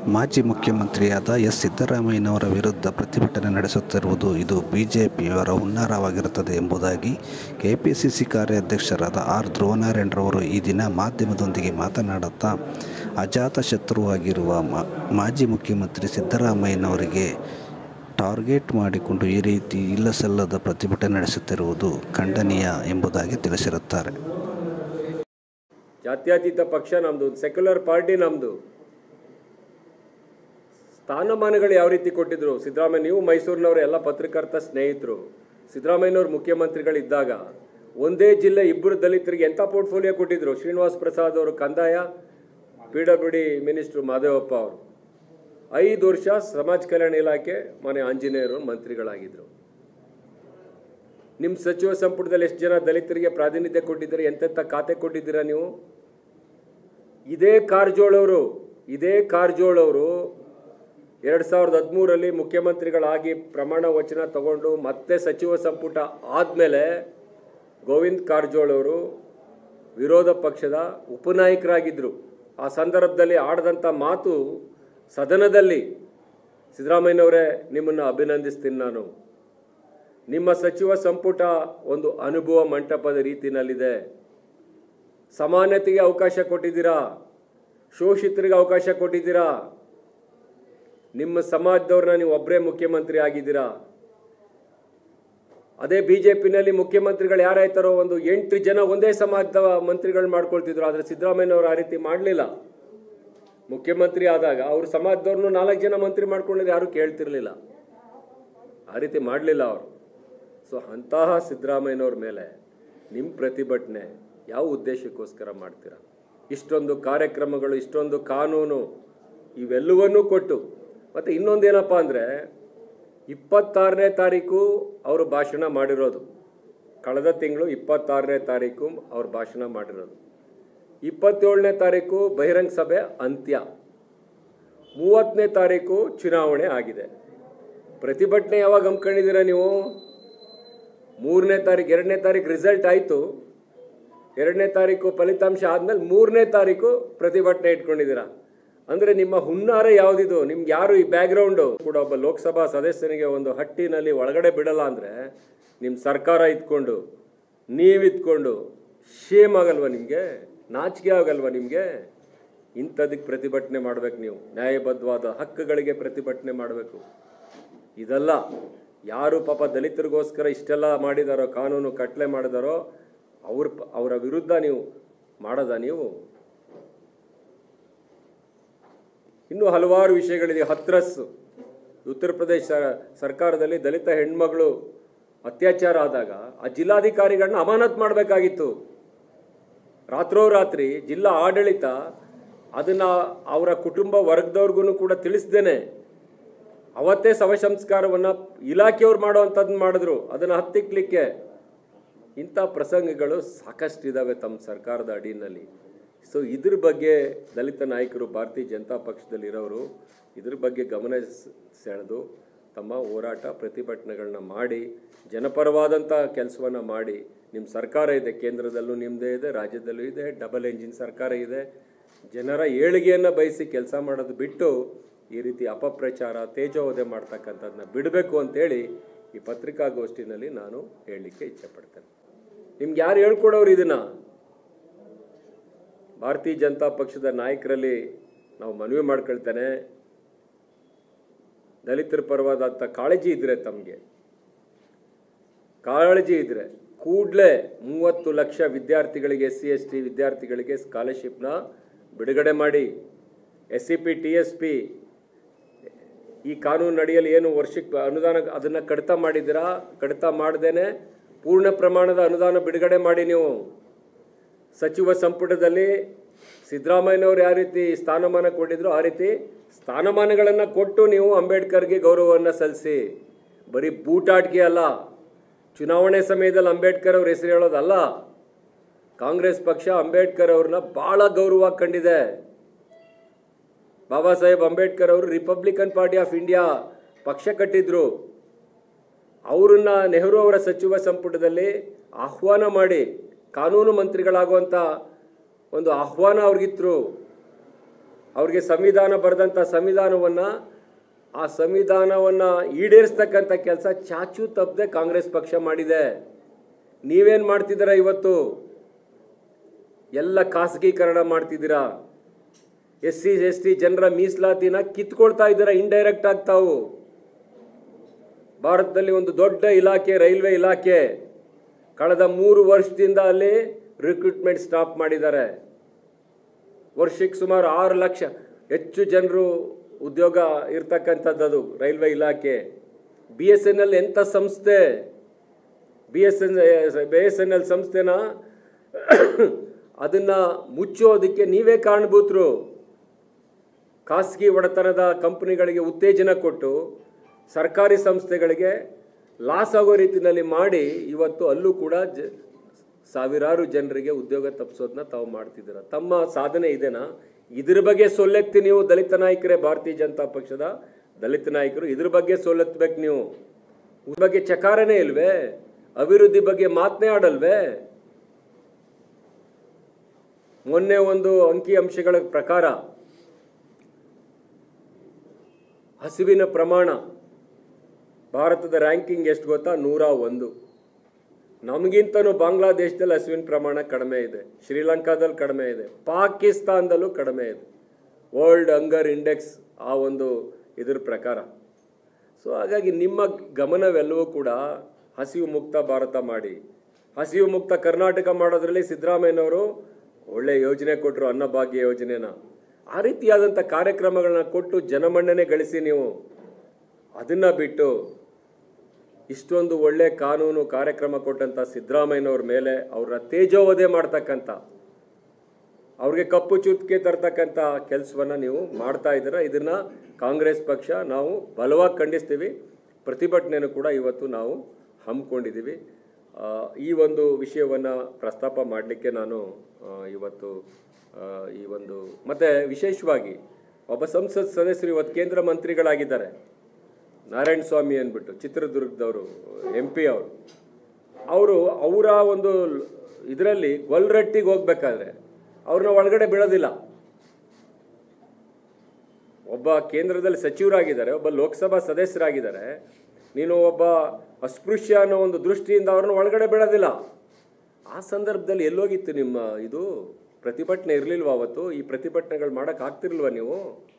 ಮಾಜಿ ಮುಖ್ಯಮಂತ್ರಿಯಾದ ಎಸ್ ಸಿದ್ದರಾಮಯ್ಯನವರ ವಿರುದ್ಧ ಪ್ರತಿಭಟನೆ ನಡೆಸುತ್ತಿರುವುದು ಇದು ಬಿಜೆಪಿಯವರ ಹುನ್ನಾರವಾಗಿರುತ್ತದೆ ಎಂಬುದಾಗಿ ಕೆಪಿಸಿಸಿ ಕಾರ್ಯಾಧ್ಯಕ್ಷರಾದ ಆರ್ ಧ್ರುವನಾರಾಯಣರವರು ಈ ದಿನ ಮಾಧ್ಯಮದೊಂದಿಗೆ ಮಾತನಾಡುತ್ತಾ ಅಜಾತಶತ್ರುವಾಗಿರುವ ಮಾ- ಮಾಜಿ ಮುಖ್ಯಮಂತ್ರಿ ಸಿದ್ದರಾಮಯ್ಯನವರಿಗೆ ಟಾರ್ಗೆಟ್ ಮಾಡಿಕೊಂಡು ಈ ರೀತಿ ಇಲ್ಲಸಲ್ಲದ ಪ್ರತಿಭಟನೆ ನಡೆಸುತ್ತಿರುವುದು ಖಂಡನೀಯ ಎಂಬುದಾಗಿ ತಿಳಿಸಿರುತ್ತಾರೆ ಜಾತ್ಯತೀತ ಪಕ್ಷ ನಮ್ಮದು ಸೆಕ್ಯುಲರ್ ಪಾರ್ಟಿ ನಮ್ಮದು ಸ್ಥಾನಮಾನಗಳು ಯಾವ ರೀತಿ ಕೊಟ್ಟಿದ್ರು ಸಿದ್ದರಾಮಯ್ಯ ನೀವು ಮೈಸೂರಿನವರು ಎಲ್ಲ ಪತ್ರಕರ್ತ ಸ್ನೇಹಿತರು ಸಿದ್ದರಾಮಯ್ಯನವ್ರು ಮುಖ್ಯಮಂತ್ರಿಗಳಿದ್ದಾಗ ಒಂದೇ ಜಿಲ್ಲೆ ಇಬ್ಬರು ದಲಿತರಿಗೆ ಎಂಥ ಪೋರ್ಟ್ಫೋಲಿಯೋ ಕೊಟ್ಟಿದ್ರು ಶ್ರೀನಿವಾಸ್ ಪ್ರಸಾದ್ ಅವರು ಕಂದಾಯ P W D minister Mahadevappa ಅವರು ಐದು ವರ್ಷ ಸಮಾಜ ಕಲ್ಯಾಣ ಇಲಾಖೆ ಮನೆ ಆಂಜನೇಯರು ಮಂತ್ರಿಗಳಾಗಿದ್ದರು ನಿಮ್ಮ ಸಚಿವ ಸಂಪುಟದಲ್ಲಿ ಎಷ್ಟು ಜನ ದಲಿತರಿಗೆ ಪ್ರಾತಿನಿಧ್ಯ ಕೊಟ್ಟಿದ್ದೀರಾ ಎಂತೆಂಥ ಖಾತೆ ಕೊಟ್ಟಿದ್ದೀರಾ ನೀವು ಇದೇ ಕಾರಜೋಳವರು ಇದೇ ಕಾರಜೋಳವರು ಎರಡು ಸಾವಿರದ ಹದಿಮೂರರಲ್ಲಿ ಮುಖ್ಯಮಂತ್ರಿಗಳಾಗಿ ಪ್ರಮಾಣ ವಚನ ತಗೊಂಡು ಮತ್ತೆ ಸಚಿವ ಸಂಪುಟ ಆದಮೇಲೆ ಗೋವಿಂದ್ ಕಾರಜೋಳವರು ವಿರೋಧ ಪಕ್ಷದ ಉಪನಾಯಕರಾಗಿದ್ದರು ಆ ಸಂದರ್ಭದಲ್ಲಿ ಆಡಿದಂಥ ಮಾತು ಸದನದಲ್ಲಿ ಸಿದ್ದರಾಮಯ್ಯನವರೇ ನಿಮ್ಮನ್ನು ಅಭಿನಂದಿಸ್ತೀನಿ ನಾನು ನಿಮ್ಮ ಸಚಿವ ಸಂಪುಟ ಒಂದು ಅನುಭವ ಮಂಟಪದ ರೀತಿಯಲ್ಲಿದೆ ಸಮಾನತೆಗೆ ಅವಕಾಶ ಕೊಟ್ಟಿದ್ದೀರಾ ಶೋಷಿತರಿಗೆ ಅವಕಾಶ ಕೊಟ್ಟಿದ್ದೀರಾ ನಿಮ್ಮ ಸಮಾಜದವ್ರನ್ನ ನೀವು ಒಬ್ಬರೇ ಮುಖ್ಯಮಂತ್ರಿ ಆಗಿದ್ದೀರಾ ಅದೇ ಬಿ ಜೆ ಪಿನಲ್ಲಿ ಮುಖ್ಯಮಂತ್ರಿಗಳು ಯಾರಾಯ್ತಾರೋ ಒಂದು ಎಂಟು ಜನ ಒಂದೇ ಸಮಾಜದ ಮಂತ್ರಿಗಳು ಮಾಡ್ಕೊಳ್ತಿದ್ರು ಆದರೆ ಸಿದ್ದರಾಮಯ್ಯನವರು ಆ ರೀತಿ ಮಾಡಲಿಲ್ಲ ಮುಖ್ಯಮಂತ್ರಿ ಆದಾಗ ಅವ್ರ ಸಮಾಜದವ್ರನ್ನು ನಾಲ್ಕು ಜನ ಮಂತ್ರಿ ಮಾಡ್ಕೊಂಡಿದ್ರೆ ಯಾರೂ ಕೇಳ್ತಿರ್ಲಿಲ್ಲ ಆ ರೀತಿ ಮಾಡಲಿಲ್ಲ ಅವರು ಸೊ ಅಂತಹ ಸಿದ್ದರಾಮಯ್ಯನವ್ರ ಮೇಲೆ ನಿಮ್ಮ ಪ್ರತಿಭಟನೆ ಯಾವ ಉದ್ದೇಶಕ್ಕೋಸ್ಕರ ಮಾಡ್ತೀರಾ ಇಷ್ಟೊಂದು ಕಾರ್ಯಕ್ರಮಗಳು ಇಷ್ಟೊಂದು ಕಾನೂನು ಇವೆಲ್ಲವನ್ನೂ ಕೊಟ್ಟು ಮತ್ತು ಇನ್ನೊಂದೇನಪ್ಪ ಅಂದರೆ ಇಪ್ಪತ್ತಾರನೇ ತಾರೀಕು ಅವರು ಭಾಷಣ ಮಾಡಿರೋದು ಕಳೆದ ತಿಂಗಳು ಇಪ್ಪತ್ತಾರನೇ ತಾರೀಕು ಅವ್ರು ಭಾಷಣ ಮಾಡಿರೋದು ಇಪ್ಪತ್ತೇಳನೇ ತಾರೀಕು ಬಹಿರಂಗ ಸಭೆ ಅಂತ್ಯ ಮೂವತ್ತನೇ ತಾರೀಕು ಚುನಾವಣೆ ಆಗಿದೆ ಪ್ರತಿಭಟನೆ ಯಾವಾಗ ಹಮ್ಮಿಕೊಂಡಿದ್ದೀರಾ ನೀವು ಮೂರನೇ ತಾರೀಕು ಎರಡನೇ ತಾರೀಕು ರಿಸಲ್ಟ್ ಆಯಿತು ಎರಡನೇ ತಾರೀಕು ಫಲಿತಾಂಶ ಆದಮೇಲೆ ಮೂರನೇ ತಾರೀಕು ಪ್ರತಿಭಟನೆ ಇಟ್ಕೊಂಡಿದ್ದೀರಾ ಅಂದರೆ ನಿಮ್ಮ ಹುನ್ನಾರ ಯಾವುದಿದು ನಿಮ್ಗೆ ಯಾರು ಈ ಬ್ಯಾಕ್ಗ್ರೌಂಡು ಕೂಡ ಒಬ್ಬ ಲೋಕಸಭಾ ಸದಸ್ಯನಿಗೆ ಒಂದು ಹಟ್ಟಿನಲ್ಲಿ ಒಳಗಡೆ ಬಿಡಲ್ಲ ಅಂದರೆ ನಿಮ್ಮ ಸರ್ಕಾರ ಇದ್ಕೊಂಡು ನೀವಿದ್ಕೊಂಡು ಶೇಮ್ ಆಗಲ್ವ ನಿಮಗೆ ನಾಚಿಕೆ ಆಗಲ್ವ ನಿಮಗೆ ಇಂಥದಕ್ಕೆ ಪ್ರತಿಭಟನೆ ಮಾಡಬೇಕು ನೀವು ನ್ಯಾಯಬದ್ಧವಾದ ಹಕ್ಕುಗಳಿಗೆ ಪ್ರತಿಭಟನೆ ಮಾಡಬೇಕು ಇದಲ್ಲ ಯಾರು ಪಾಪ ದಲಿತರಿಗೋಸ್ಕರ ಇಷ್ಟೆಲ್ಲ ಮಾಡಿದಾರೋ ಕಾನೂನು ಕಟ್ಲೆ ಮಾಡಿದಾರೋ ಅವ್ರ ಪ- ಅವರ ವಿರುದ್ಧ ನೀವು ಮಾಡೋದ ನೀವು ಇನ್ನೂ ಹಲವಾರು ವಿಷಯಗಳಿದೆ ಹತ್ರಸ್ ಉತ್ತರ ಪ್ರದೇಶ ಸರ್ಕಾರದಲ್ಲಿ ದಲಿತ ಹೆಣ್ಮಗಳು ಅತ್ಯಾಚಾರ ಆದಾಗ ಆ ಜಿಲ್ಲಾಧಿಕಾರಿಗಳನ್ನ ಅಮಾನತ್ ಮಾಡಬೇಕಾಗಿತ್ತು ರಾತ್ರೋರಾತ್ರಿ ಜಿಲ್ಲಾ ಆಡಳಿತ ಅದನ್ನು ಅವರ ಕುಟುಂಬ ವರ್ಗದವ್ರಿಗೂ ಕೂಡ ತಿಳಿಸ್ದೇನೆ ಅವತ್ತೇ ಶವ ಸಂಸ್ಕಾರವನ್ನು ಇಲಾಖೆಯವ್ರು ಮಾಡೋವಂಥದ್ದನ್ನ ಮಾಡಿದ್ರು ಅದನ್ನು ಹತ್ತಿಕ್ಲಿಕ್ಕೆ ಇಂಥ ಪ್ರಸಂಗಗಳು ಸಾಕಷ್ಟಿದ್ದಾವೆ ತಮ್ಮ ಸರ್ಕಾರದ ಅಡಿನಲ್ಲಿ ಸೊ ಇದ್ರ ಬಗ್ಗೆ ದಲಿತ ನಾಯಕರು ಭಾರತೀಯ ಜನತಾ ಪಕ್ಷದಲ್ಲಿರೋರು ಇದ್ರ ಬಗ್ಗೆ ಗಮನ ಸ್- ಸೆಳೆದು ತಮ್ಮ ಹೋರಾಟ ಪ್ರತಿಭಟನೆಗಳನ್ನ ಮಾಡಿ ಜನಪರವಾದಂಥ ಕೆಲಸವನ್ನು ಮಾಡಿ ನಿಮ್ಮ ಸರ್ಕಾರ ಇದೆ ಕೇಂದ್ರದಲ್ಲೂ ನಿಮ್ಮದೇ ಇದೆ ರಾಜ್ಯದಲ್ಲೂ ಇದೆ ಡಬಲ್ ಎಂಜಿನ್ ಸರ್ಕಾರ ಇದೆ ಜನರ ಏಳಿಗೆಯನ್ನು ಬಯಸಿ ಕೆಲಸ ಮಾಡೋದು ಬಿಟ್ಟು ಈ ರೀತಿ ಅಪಪ್ರಚಾರ ತೇಜೋವಧೆ ಮಾಡ್ತಕ್ಕಂಥದ್ದನ್ನ ಬಿಡಬೇಕು ಅಂತೇಳಿ ಈ ಪತ್ರಿಕಾಗೋಷ್ಠಿನಲ್ಲಿ ನಾನು ಹೇಳಲಿಕ್ಕೆ ಇಚ್ಛೆಪಡ್ತೇನೆ ನಿಮ್ಗೆ ಯಾರು ಹೇಳ್ಕೊಡೋರು ಇದನ್ನು ಭಾರತೀಯ ಜನತಾ ಪಕ್ಷದ ನಾಯಕರಲ್ಲಿ ನಾವು ಮನವಿ ಮಾಡ್ಕೊಳ್ತೇನೆ ದಲಿತರ ಪರವಾದಂಥ ಕಾಳಜಿ ಇದ್ದರೆ ತಮಗೆ ಕಾಳಜಿ ಇದ್ದರೆ ಕೂಡಲೇ ಮೂವತ್ತು ಲಕ್ಷ ವಿದ್ಯಾರ್ಥಿಗಳಿಗೆ ಎಸ್ ಸಿ ಎಸ್ ಟಿ ವಿದ್ಯಾರ್ಥಿಗಳಿಗೆ ಸ್ಕಾಲರ್ಶಿಪ್ನ ಬಿಡುಗಡೆ ಮಾಡಿ S C P T S P ಈ ಕಾನೂನು ಅಡಿಯಲ್ಲಿ ಏನು ವರ್ಷಕ್ಕೆ ಅನುದಾನ ಅದನ್ನು ಕಡಿತ ಮಾಡಿದ್ದೀರಾ ಕಡಿತ ಮಾಡ್ದೇನೆ ಪೂರ್ಣ ಪ್ರಮಾಣದ ಅನುದಾನ ಬಿಡುಗಡೆ ಮಾಡಿ ನೀವು ಸಚಿವ ಸಂಪುಟದಲ್ಲಿ ಸಿದ್ದರಾಮಯ್ಯನವರು ಯಾವ ರೀತಿ ಸ್ಥಾನಮಾನ ಕೊಟ್ಟಿದ್ರು ಆ ರೀತಿ ಸ್ಥಾನಮಾನಗಳನ್ನು ಕೊಟ್ಟು ನೀವು ಅಂಬೇಡ್ಕರ್ಗೆ ಗೌರವವನ್ನು ಸಲ್ಲಿಸಿ ಬರೀ ಬೂಟಾಟಿಕೆ ಅಲ್ಲ ಚುನಾವಣೆ ಸಮಯದಲ್ಲಿ ಅಂಬೇಡ್ಕರ್ ಅವ್ರ ಹೆಸರು ಹೇಳೋದಲ್ಲ ಕಾಂಗ್ರೆಸ್ ಪಕ್ಷ ಅಂಬೇಡ್ಕರ್ ಅವ್ರನ್ನ ಭಾಳ ಗೌರವ ಕಂಡಿದೆ ಬಾಬಾ ಸಾಹೇಬ್ ಅಂಬೇಡ್ಕರ್ ಅವರು ರಿಪಬ್ಲಿಕನ್ ಪಾರ್ಟಿ ಆಫ್ ಇಂಡಿಯಾ ಪಕ್ಷ ಕಟ್ಟಿದ್ರು ಅವರನ್ನ ನೆಹರು ಅವರ ಸಚಿವ ಸಂಪುಟದಲ್ಲಿ ಆಹ್ವಾನ ಮಾಡಿ ಕಾನೂನು ಮಂತ್ರಿಗಳಾಗುವಂಥ ಒಂದು ಆಹ್ವಾನ ಅವ್ರಿಗಿತ್ತು ಅವ್ರಿಗೆ ಸಂವಿಧಾನ ಬರೆದಂಥ ಸಂವಿಧಾನವನ್ನು ಆ ಸಂವಿಧಾನವನ್ನು ಈಡೇರಿಸ್ತಕ್ಕಂಥ ಕೆಲಸ ಚಾಚು ತಪ್ಪದೆ ಕಾಂಗ್ರೆಸ್ ಪಕ್ಷ ಮಾಡಿದೆ ನೀವೇನು ಮಾಡ್ತಿದ್ದೀರಾ ಇವತ್ತು ಎಲ್ಲ ಖಾಸಗೀಕರಣ ಮಾಡ್ತಿದ್ದೀರಾ ಎಸ್ ಸಿ ಎಸ್ ಟಿ ಜನರ ಮೀಸಲಾತಿನ ಕಿತ್ಕೊಳ್ತಾ ಇದ್ದೀರಾ ಇಂಡೈರೆಕ್ಟ್ ಆಗ್ತಾವು ಭಾರತದಲ್ಲಿ ಒಂದು ದೊಡ್ಡ ಇಲಾಖೆ ರೈಲ್ವೆ ಇಲಾಖೆ ಕಳೆದ ಮೂರು ವರ್ಷದಿಂದ ಅಲ್ಲಿ ರಿಕ್ರೂಟ್ಮೆಂಟ್ ಸ್ಟಾಪ್ ಮಾಡಿದ್ದಾರೆ ವರ್ಷಕ್ಕೆ ಸುಮಾರು ಆರು ಲಕ್ಷ ಹೆಚ್ಚು ಜನರು ಉದ್ಯೋಗ ಇರ್ತಕ್ಕಂಥದ್ದು ರೈಲ್ವೆ ಇಲಾಖೆ ಬಿ ಎಸ್ ಎನ್ ಎಲ್ ಎಂಥ ಸಂಸ್ಥೆ B S N B S N L ಸಂಸ್ಥೆನ ಅದನ್ನು ಮುಚ್ಚೋದಕ್ಕೆ ನೀವೇ ಕಾರಣಭೂತರು ಖಾಸಗಿ ಒಡೆತನದ ಕಂಪನಿಗಳಿಗೆ ಉತ್ತೇಜನ ಕೊಟ್ಟು ಸರ್ಕಾರಿ ಸಂಸ್ಥೆಗಳಿಗೆ ಲಾಸ್ ಆಗೋ ರೀತಿಯಲ್ಲಿ ಮಾಡಿ ಇವತ್ತು ಅಲ್ಲೂ ಕೂಡ ಜ ಸಾವಿರಾರು ಜನರಿಗೆ ಉದ್ಯೋಗ ತಪ್ಪಿಸೋದನ್ನ ತಾವು ಮಾಡ್ತಿದ್ದೀರ ತಮ್ಮ ಸಾಧನೆ ಇದೆನಾ ಇದ್ರ ಬಗ್ಗೆ ಸೊಲ್ಲೆತ್ತಿ ನೀವು ದಲಿತ ನಾಯಕರೇ ಭಾರತೀಯ ಜನತಾ ಪಕ್ಷದ ದಲಿತ ನಾಯಕರು ಇದ್ರ ಬಗ್ಗೆ ಸೊಲ್ಲೆತ್ತಬೇಕು ನೀವು ಇದ್ರ ಬಗ್ಗೆ ಚಕಾರನೇ ಇಲ್ವೇ ಅಭಿವೃದ್ಧಿ ಬಗ್ಗೆ ಮಾತನೇ ಆಡಲ್ವೇ ಮೊನ್ನೆ ಒಂದು ಅಂಕಿ ಅಂಶಗಳ ಪ್ರಕಾರ ಹಸಿವಿನ ಪ್ರಮಾಣ ಭಾರತದ ರ್ಯಾಂಕಿಂಗ್ ಎಷ್ಟು ಗೊತ್ತಾ ನೂರ ಒಂದು ನಮಗಿಂತನೂ ಬಾಂಗ್ಲಾದೇಶದಲ್ಲಿ ಹಸುವಿನ ಪ್ರಮಾಣ ಕಡಿಮೆ ಇದೆ ಶ್ರೀಲಂಕಾದಲ್ಲಿ ಕಡಿಮೆ ಇದೆ ಪಾಕಿಸ್ತಾನದಲ್ಲೂ ಕಡಿಮೆ ಇದೆ ವರ್ಲ್ಡ್ ಹಂಗರ್ ಇಂಡೆಕ್ಸ್ ಆ ಒಂದು ಇದ್ರ ಪ್ರಕಾರ ಸೊ ಹಾಗಾಗಿ ನಿಮ್ಮ ಗಮನವೆಲ್ಲವೂ ಕೂಡ ಹಸಿವು ಮುಕ್ತ ಭಾರತ ಮಾಡಿ ಹಸಿವು ಮುಕ್ತ ಕರ್ನಾಟಕ ಮಾಡೋದ್ರಲ್ಲಿ ಸಿದ್ದರಾಮಯ್ಯನವರು ಒಳ್ಳೆ ಯೋಜನೆ ಕೊಟ್ಟರು ಅನ್ನಭಾಗ್ಯ ಯೋಜನೆನ ಆ ರೀತಿಯಾದಂಥ ಕಾರ್ಯಕ್ರಮಗಳನ್ನ ಕೊಟ್ಟು ಜನಮನ್ನಣೆ ಗಳಿಸಿ ನೀವು ಅದನ್ನು ಬಿಟ್ಟು ಇಷ್ಟೊಂದು ಒಳ್ಳೆ ಕಾನೂನು ಕಾರ್ಯಕ್ರಮ ಕೊಟ್ಟಂಥ ಸಿದ್ದರಾಮಯ್ಯನವ್ರ ಮೇಲೆ ಅವರ ತೇಜೋವಧೆ ಮಾಡ್ತಕ್ಕಂಥ ಅವ್ರಿಗೆ ಕಪ್ಪು ಚುತ್ತಿಗೆ ತರ್ತಕ್ಕಂಥ ಕೆಲಸವನ್ನು ನೀವು ಮಾಡ್ತಾ ಇದ್ದೀರ ಇದನ್ನು ಕಾಂಗ್ರೆಸ್ ಪಕ್ಷ ನಾವು ಬಲವಾಗಿ ಖಂಡಿಸ್ತೀವಿ ಪ್ರತಿಭಟನೆಯನ್ನು ಕೂಡ ಇವತ್ತು ನಾವು ಹಮ್ಮಿಕೊಂಡಿದ್ದೀವಿ ಆ, ಈ ಒಂದು ವಿಷಯವನ್ನು ಪ್ರಸ್ತಾಪ ಮಾಡಲಿಕ್ಕೆ ನಾನು ಆ, ಇವತ್ತು ಆ, ಈ ಒಂದು ಮತ್ತು ವಿಶೇಷವಾಗಿ ಒಬ್ಬ ಸಂಸತ್ ಸದಸ್ಯರು ಇವತ್ತು ಕೇಂದ್ರ ಮಂತ್ರಿಗಳಾಗಿದ್ದಾರೆ ನಾರಾಯಣ ಸ್ವಾಮಿ ಅಂದ್ಬಿಟ್ಟು ಚಿತ್ರದುರ್ಗದವರು ಎಂ ಪಿ ಅವರು ಅವರು ಅವರ ಒಂದು ಇದರಲ್ಲಿ ಗೊಲ್ರಟ್ಟಿಗೆ ಹೋಗ್ಬೇಕಾದ್ರೆ ಅವ್ರನ್ನ ಒಳಗಡೆ ಬಿಡೋದಿಲ್ಲ ಒಬ್ಬ ಕೇಂದ್ರದಲ್ಲಿ ಸಚಿವರಾಗಿದ್ದಾರೆ ಒಬ್ಬ ಲೋಕಸಭಾ ಸದಸ್ಯರಾಗಿದ್ದಾರೆ ನೀನು ಒಬ್ಬ ಅಸ್ಪೃಶ್ಯ ಅನ್ನೋ ಒಂದು ದೃಷ್ಟಿಯಿಂದ ಅವ್ರನ್ನ ಒಳಗಡೆ ಬಿಡೋದಿಲ್ಲ ಆ ಸಂದರ್ಭದಲ್ಲಿ ಎಲ್ಲೋಗಿತ್ತು ನಿಮ್ಮ ಇದು ಪ್ರತಿಭಟನೆ ಇರಲಿಲ್ವಾ ಅವತ್ತು ಈ ಪ್ರತಿಭಟನೆಗಳು ಮಾಡೋಕ್ಕೆ ಆಗ್ತಿರ್ಲಿಲ್ವಾ ನೀವು